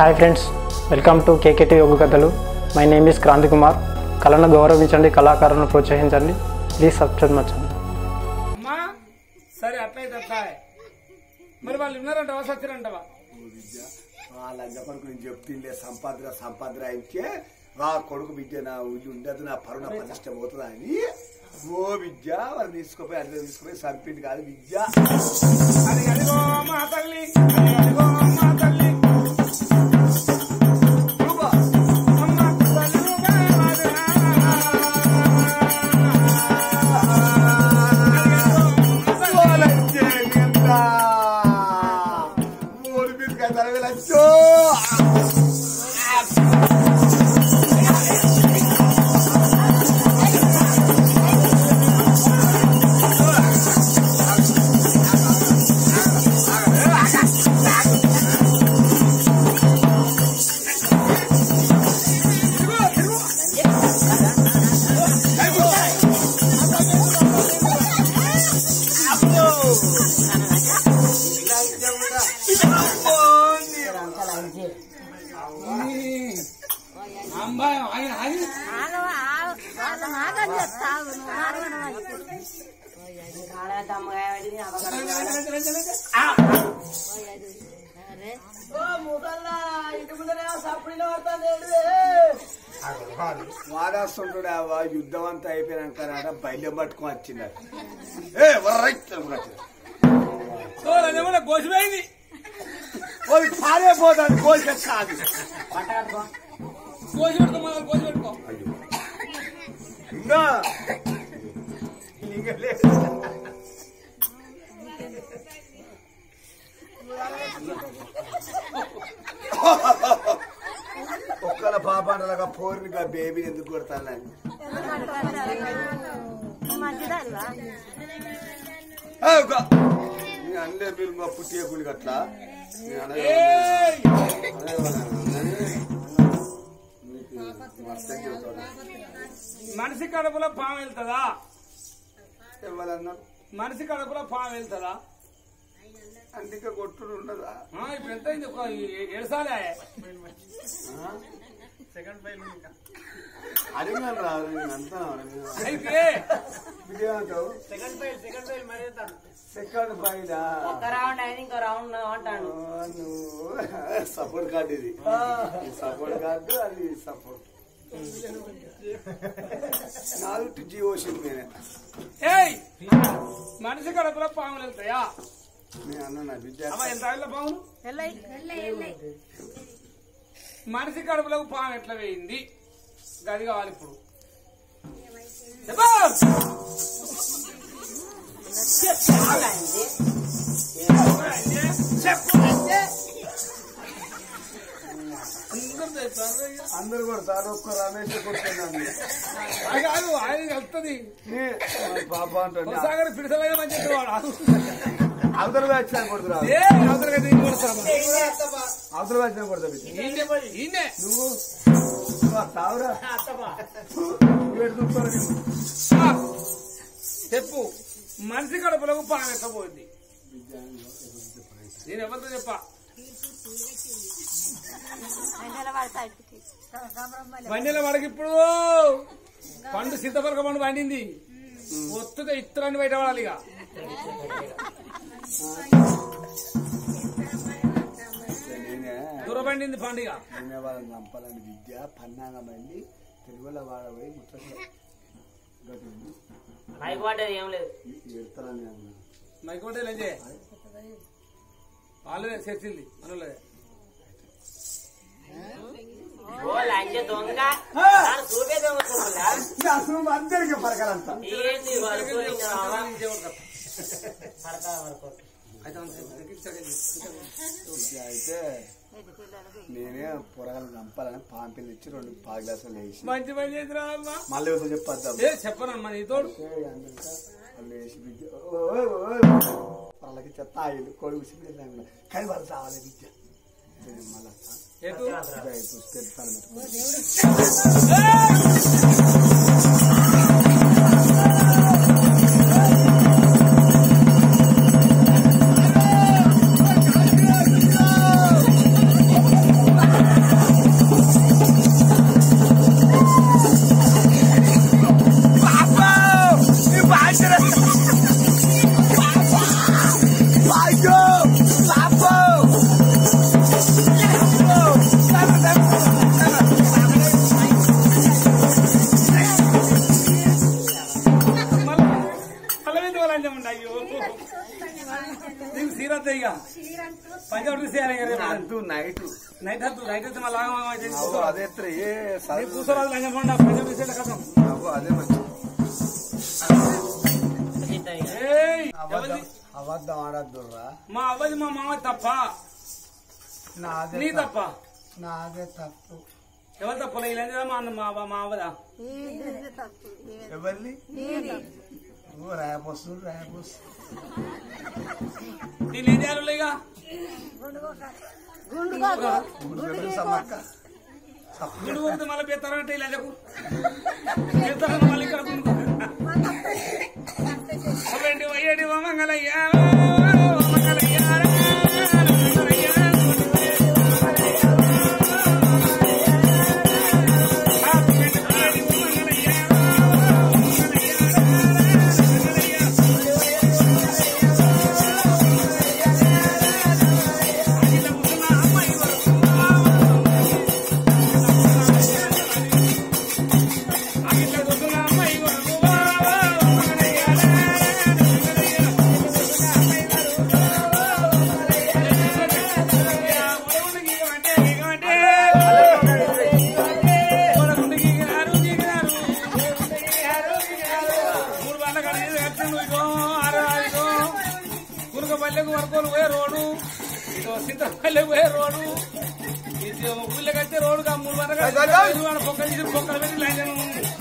Hi friends welcome to KKT యోగ కథలు my name is Kranthi Kumar కళను గౌరవించండి కళాకారులను ప్రోత్సహించండి ప్లీజ్ సబ్స్క్రైబ్ మచ్చండి అమ్మా సరే అట్లయితే అట్లా మరి వాళ్ళు ఉన్నారంటవా సచ్చిరంటవా ఆ లంగపరకు నేను చెప్తుండే సంపాద్ర సంపాద్ర అయితే ఆ కొడుకు విద్య నా ఊళ్ళు ఉండదు నా పరుణ ప్రతిష్ట పోతుందా అని ఓ విద్య వాళ్ళు తీసుకుపోయి అట్లా తీసుకుపోయి చంపింది కాదు విద్య అది అదిగో మా తల్లి అది అదిగో మా తల్లి రూపా. అమ్మ తల్లిగా వాదినా. ఓలంటే ఎంత? మూడు మీదకి ఐదు అరవై లక్షలు. అమ్మాయి ఆయన ఆయన వాళ్ళు వాళ్ళు మాటలు చెప్తావు నువ్వు మాట్లాడమని అరే వాదాస్తుంటాడు ఆ యుద్ధం అంతా అయిపోయినాక రాడ బయలు పట్టుకొని వచ్చింది ఏ రైట్ ఏమన్నా గోసిపోయింది అది పారే పోతుంది కోరిక కాదు గోసి పెట్టుకో మనం గోసి పెట్టుకో ఇంకా ఇంకా లేదు ఒక్కల పాపంటలాగా పోరినిగా బేబీని ఎందుకు కొడతానని మంచిదానివా నేను అనలే మీరు మా పుట్టియ కూలి అట్లా నేను అనలే. ఏయ్! అదే వాళ్ళని. మీకు అర్థం చెబుతాను. మనిషి కడుపులో పాము వెళ్తుందా ఎవరన్నారు మనిషి కడుపులో పాము వెళ్తుందా అందుకే కొట్టుడు ఉండదా ఆ, ఇప్పుడు ఎంత అయింది ఒక ఏడుసాలే అడిగాను రా నేను అంతా అయితే విజయవంతం సెకండ్ ఫైల్ ఒక రౌండ్ అయినా ఇంకో రౌండ్ అంటాడు సపోర్ట్ కార్డు ఇది సపోర్ట్ కార్డు అది సపోర్ట్ నాలుగు జియో సిమ్ నేనే ఏయ్ మనిషి కడుపులో పాములు వెళ్తాయా నేను అన్నా విద్య అమ్మ ఎంత ఆవిల పాములు వెళ్ళయి మనిషి కడుపులోకి పాము ఎట్లా వేయింది గది కావాలి ఇప్పుడు చెప్పు! చెప్పు అంటే. అందరూ తెచ్చారు ఇక. అందరు కొడతారు ఒక్క రమేష్ కొడుతున్నాను అది కాదు ఆయన వస్తుంది పాప అంటే సాగర్ పిడిసలైన మంచి చెప్పేవాడు అవతల వచ్చినా కొడుతురా ఏ అవతలగా దీన్ని కొడతాను అవతల వచ్చినా కొడతా బిడ్డ. ఈయనే ఈయనే నువ్వు నువ్వు ఆ తావురా నువ్వు ఎటు చూస్తావు నీకు? ఆ, చెప్పు మనిషి కడుపులోకి పాము ఎట్లా పోయింది నేను ఎవరితో చెప్పా పడతాయి బండిల వాడికి ఇప్పుడు పండు సీతపలక పండు పండింది ఒత్తుగా ఇత్తరాన్ని బయట పడాలి ఇక నేనే దూర పండింది పండుగ నేనే వాళ్ళని చంపాలని విద్య పన్నాగమైంది తెలుగులో వాడబోయి ముచ్చట మైక్ పడ్డది ఏం లేదు ఎడతానని అన్నా మైకోటే లేజే వాళ్ళే చర్చింది మనలే ఓ లంచ దొంగ దాని చూపే దొంగ చూపులా అసలు అందరికీ పరకాలంతా ఏంది వరకు పడతా వరకు అయితే నేనే పొరగాలు చంపాలని పాంపిల్ ఇచ్చి రెండు పావు గ్లాసులు వేసి మంచి పని చేసిరా అమ్మా మళ్ళీ ఎవరితో చెప్పొద్దాం ఏ చెప్పనమ్మా నీతోడు వాళ్ళు వేసి విద్య ఓయ్ ఓయ్ వాళ్ళకి చెత్త ఆయిల్ కొడుకు సిద్ధంగా కానీ వాళ్ళు రావాలి విద్య నేను మళ్ళా వస్తా. ఎటు ఇదే ఇప్పుడు పెడతాను మరి. ఏ నైట్ నైట్ వద్దు నైట్ అయితే మళ్ళీ ఆగం ఆగం అయితే కూర్చో. అదే ఎత్తున ఏ నీకు చదువు కూర్చోరాదు లంజం పండు, ప్రజలు తీసేట కథం. అవ్వ, అదే మంచి ఏయ్, అబద్ధం ఎవరిది? అబద్ధం ఆడద్దురా మా అవ్వది మా మామ తప్ప నాదే నీ తప్పు. తప్ప నాదే తప్పు ఎవరు తప్ప ఇలా మా అన్న మా అవ్వ- మా అవ్వదా ఈయనది తప్పు ఎవరిని ఈయనది. ఓ రేపొస్తు రేపొస్తు నేను ఏం చేయాలి ఇక గుండు కాదు గుండు సమ్మక్క గుడి పోతే మళ్ళీ పెడతారంటే ఇలా చెప్పు పెడతారని మళ్ళీ ఇక్కడ గుండు అవేంటి వయ్యేటి ఓ మంగళయ్య ఓ మంగళయ్య మంగళయ్య పల్లెకు వరకోలు పోయే రోడ్డు ఇదో సింతపల్లెకు పోయే రోడ్డు ఇది ఊళ్ళకి వచ్చే రోడ్డు మూడు వరకు పొక్కలు తీసి పొక్కలు పెట్టి లంచను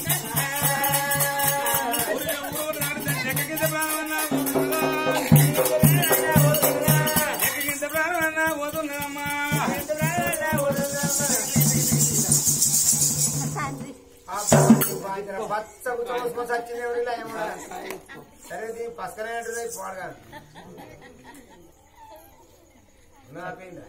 తండ్రి సరే దీని పక్కనే ఉంటుంది పోడగా నాపైందా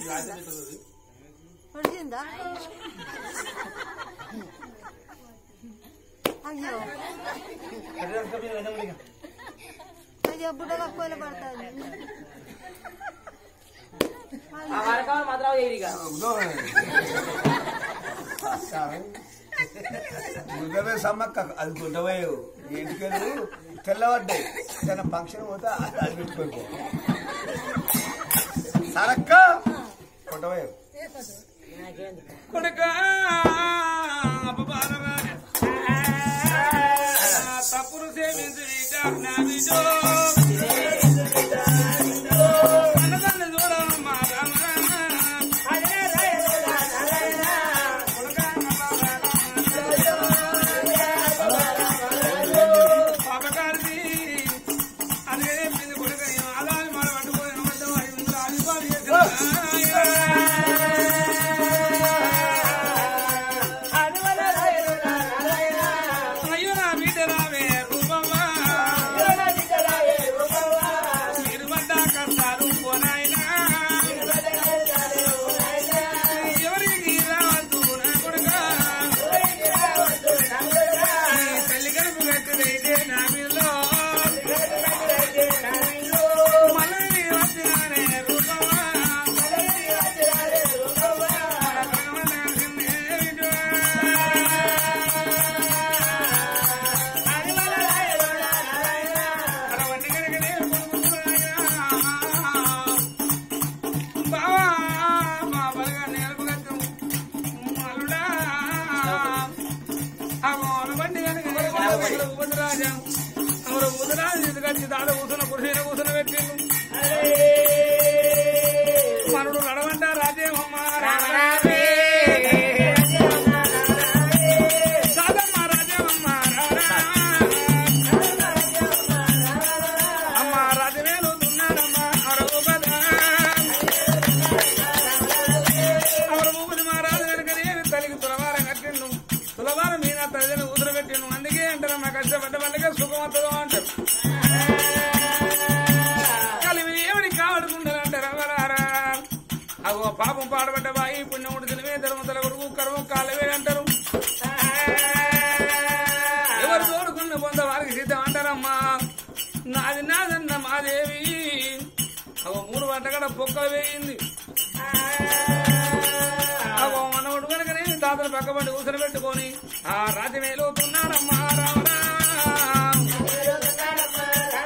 పొడిచిందా అయ్యో అయ్యో బుడ్డ కక్కువలు పడుతుంది మాత్రం చేయరిగా గుడ్డవే సమ్మక్క అది గుడ్డవే ఇంటికెళ్ళు తెల్లవడ్డాయి తన ఫంక్షన్ పోతే అది పెట్టుకోకో సరక్క గుడ్డవే కొడుక తప్పును సేవించి నా బిడ్డో అన్నదాన్ని చూడమ్మా రామ పాపకారి అది చెప్పింది కొడుక అలా మాట పట్టుకోని వద్దాం అది ముందు ఆదిపాలు అయ్యో నా బిడ్డ రావే రూపమ్మా మీరు పడ్డ కష్టాలు పోనాయినా ఎవరికి రావద్దు నా కొడుక తల్లి కడుపు కట్టిదైతే నా మీలో మళ్ళీ వచ్చినానే రూపమ్మా మనుడు నడవంట రాజేవమ్మ రామరామే సాదమ్మ రాజేవమ్మ అమ్మ రాజవేలు తున్నాడమ్మ అరవుబద అవరమూపది మహారాజు కనుకనే తల్లికి తులవారం కట్టిండు తులవారం మీద తల్లిని ఉదురు పెట్టిండు అందుకే అంటారు మా కష్టపడ్డ వాళ్ళకే సుఖం వస్తుందో అంటారు కలివి ఏమని కావడుకుంటారంటారు అవరారా అగో పాపం పాడబడ్డ బాయి పుణ్యముడు తెలివే ధర్మతల కొడుకు కర్మం కాలవే అంటారు ఎవరు తోడుకున్న పొంద వారికి సిద్ధం అంటారమ్మా నాది నాదన్న మాదేవి అగో మూడు వంటగడ పొక్క వేయింది అగో మనవుడు కనుకనే తాతలు పక్కబండి కూసలు పెట్టుకొని ఆ రాతి మేలుతున్నాడమ్మా రావరా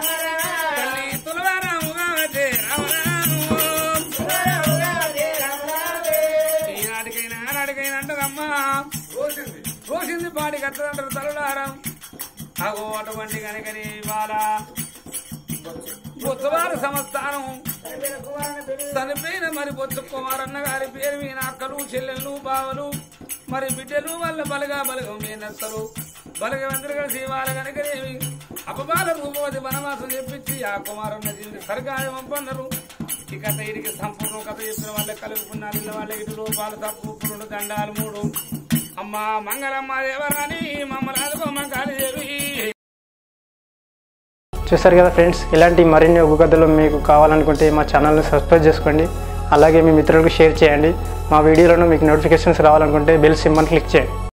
తల్లి తులవారాముగా వచ్చే రామరాము ఏనాడికైనా అంటారమ్మా రోసింది రోసింది పాడి కట్టదంటారు తలలారం అగో అటువంటి కనుకని ఇవాళ బుధవార సంస్థానం చనిపోయిన మరి బొత్తు కుమారన్న గారి పేరు మీద అక్కలు చెల్లెళ్ళు బావలు మరి బిడ్డలు వాళ్ళ బలగా బలగం మీనత్తలు బలగవంతులు కలిసి వాళ్ళ కనుకనేవి అపబాల రూపవతి వనవాసం చెప్పించి ఆ కుమారన్న జీవిని సరిగానే పంపన్నారు ఈ కథ ఇడికి సంపూర్ణ కథ చెప్పిన వాళ్ళ కలుగుకున్నారు ఇళ్ళ వాళ్ళ ఇటు రూపాలు తప్పు పురుడు దండాలు మూడు అమ్మ మంగళమ్మ దేవరాని మమ్మల్ని ఆదుకోమ్మ కాళీదేవి చూసారు కదా ఫ్రెండ్స్ ఇలాంటి మరిన్ని ఒగ్గు కథలు మీకు కావాలనుకుంటే మా ఛానల్ని సబ్స్క్రైబ్ చేసుకోండి అలాగే మీ మిత్రులకు షేర్ చేయండి మా వీడియోలను మీకు నోటిఫికేషన్స్ రావాలనుకుంటే బెల్ సింబల్ క్లిక్ చేయండి